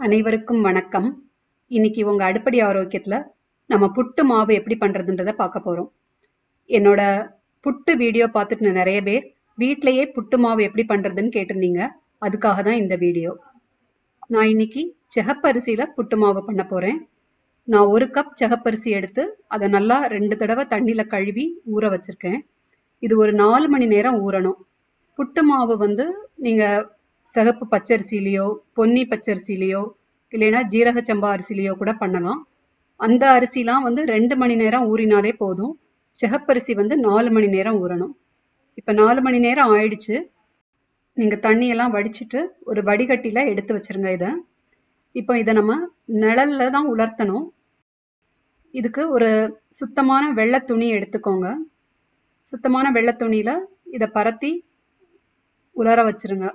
அனைவருக்கும் வணக்கம் இன்னைக்கு உங்க அடுப்படி ஆரோக்கியத்துல நம்ம புட்டு மாவு எப்படி பண்றதுன்றத பார்க்க போறோம் என்னோட புட்டு வீடியோ பார்த்துட்டு நிறைய பேர் வீட்டிலேயே புட்டு மாவு எப்படி பண்றதுன்னு கேட்டிருந்தீங்க அதுக்காக தான் இந்த வீடியோ நான் இன்னைக்கு செகப்பரிசியில புட்டு மாவு பண்ண போறேன் நான் ஒரு கப் செகப்பரிசி எடுத்து அதை நல்லா ரெண்டு தடவை தண்ணியில கழுவி ஊற வச்சிருக்கேன் இது ஒரு நாலு மணி நேரம் ஊறணும் புட்டு மாவு வந்து நீங்க சிகப்பு பச்சரிசிலையோ பொன்னி பச்சரிசிலையோ இல்லைன்னா ஜீரக சம்பா அரிசிலையோ கூட பண்ணலாம் அந்த அரிசிலாம் வந்து ரெண்டு மணி நேரம் ஊறினாலே போதும் சிகப்பரிசி வந்து நாலு மணி நேரம் ஊறணும் இப்போ நாலு மணி நேரம் ஆயிடுச்சு நீங்கள் தண்ணியெல்லாம் வடிச்சிட்டு ஒரு வடிகட்டியில் எடுத்து வச்சிருங்க இதை இப்போ இதை நம்ம நிழல்ல தான் உலர்த்தணும் இதுக்கு ஒரு சுத்தமான வெள்ளை துணி எடுத்துக்கோங்க சுத்தமான வெள்ளை துணியில் இதை பரத்தி உலர வச்சிருங்க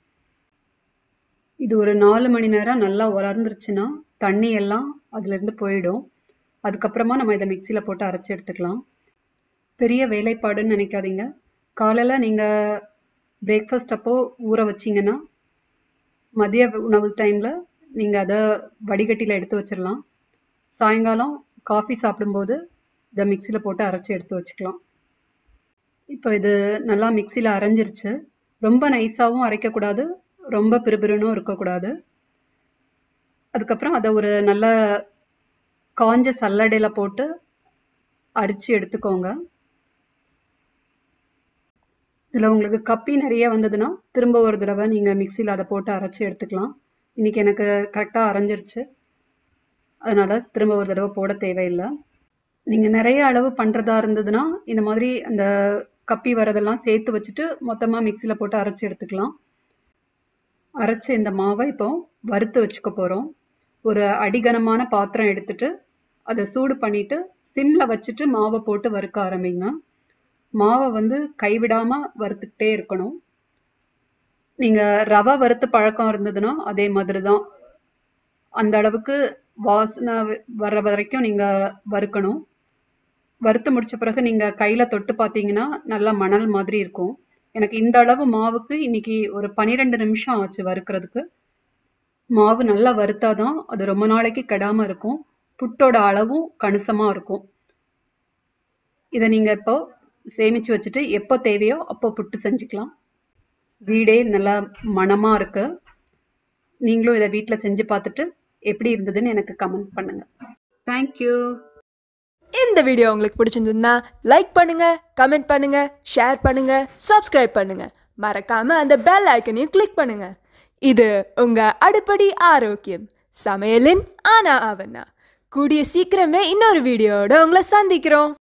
இது ஒரு நாலு மணி நேரம் நல்லா உலர்ந்துருச்சுன்னா தண்ணி எல்லாம் அதுலேருந்து போயிடும் அதுக்கப்புறமா நம்ம இதை மிக்சியில் போட்டு அரைச்சி எடுத்துக்கலாம் பெரிய வேலைப்பாடுன்னு நினைக்காதீங்க காலையில் நீங்கள் பிரேக்ஃபாஸ்ட் அப்போ ஊற வச்சிங்கன்னா மதிய உணவு டைமில் நீங்கள் அதை வடிகட்டியில் எடுத்து வச்சிடலாம் சாயங்காலம் காஃபி சாப்பிடும்போது இதை மிக்சியில் போட்டு அரைச்சி எடுத்து வச்சுக்கலாம் இப்போ இது நல்லா மிக்சியில் அரைஞ்சிருச்சு ரொம்ப நைஸாகவும் அரைக்கக்கூடாது ரொம்ப பிறுபிறுனும் இருக்கக்கூடாது அதுக்கப்புறம் அதை ஒரு நல்ல காஞ்ச சல்லடையில் போட்டு அரிச்சு எடுத்துக்கோங்க இதில் உங்களுக்கு கப்பி நிறைய வந்ததுன்னா திரும்ப ஒரு தடவை நீங்கள் மிக்சியில் அதை போட்டு அரைச்சி எடுத்துக்கலாம் இன்னைக்கு எனக்கு கரெக்டாக அரைஞ்சிருச்சு அதனால திரும்ப ஒரு தடவை போட தேவையில்லை நீங்கள் நிறைய அளவு பண்ணுறதா இருந்ததுன்னா இந்த மாதிரி அந்த கப்பி வரதெல்லாம் சேர்த்து வச்சுட்டு மொத்தமாக மிக்சியில் போட்டு அரைச்சி எடுத்துக்கலாம் அரைச்ச இந்த மாவை இப்போ வறுத்து வச்சுக்க போகிறோம் ஒரு அடிகனமான பாத்திரம் எடுத்துட்டு அதை சூடு பண்ணிட்டு சிம்மில் வச்சுட்டு மாவை போட்டு வறுக்க ஆரம்பிங்க மாவை வந்து கைவிடாமல் வறுத்துக்கிட்டே இருக்கணும் நீங்கள் ரவை வறுத்து பழக்கம் இருந்ததுன்னா அதே மாதிரி தான் அந்த அளவுக்கு வாசனை வர்ற வரைக்கும் நீங்கள் வறுக்கணும் வறுத்து முடிச்ச பிறகு நீங்கள் கையில் தொட்டு பார்த்தீங்கன்னா நல்லா மணல் மாதிரி இருக்கும் எனக்கு இந்த அளவு மாவுக்கு இன்னைக்கு ஒரு பன்னிரெண்டு நிமிஷம் ஆச்சு வறுக்கிறதுக்கு மாவு நல்லா வறுத்தாதான் அது ரொம்ப நாளைக்கு கெடாம இருக்கும் புட்டோட அளவும் கணிசமாக இருக்கும் இதை நீங்கள் இப்போ சேமிச்சு வச்சுட்டு எப்போ தேவையோ அப்போ புட்டு செஞ்சுக்கலாம் வீடே நல்லா மனமாக இருக்கு நீங்களும் இதை வீட்டில் செஞ்சு பார்த்துட்டு எப்படி இருந்ததுன்னு எனக்கு கமெண்ட் பண்ணுங்க தேங்க்யூ இந்த வீடியோ உங்களுக்கு பிடிச்சிருந்ததுன்னா லைக் பண்ணுங்க கமெண்ட் பண்ணுங்க ஷேர் பண்ணுங்க சப்ஸ்கிரைப் பண்ணுங்க மறக்காம அந்த பெல் ஐக்கனையும் கிளிக் பண்ணுங்க இது உங்க அடுப்படி ஆரோக்கியம் சமையலின் ஆனா ஆவண்ணா கூடிய சீக்கிரமே இன்னொரு வீடியோட உங்களை சந்திக்கிறோம்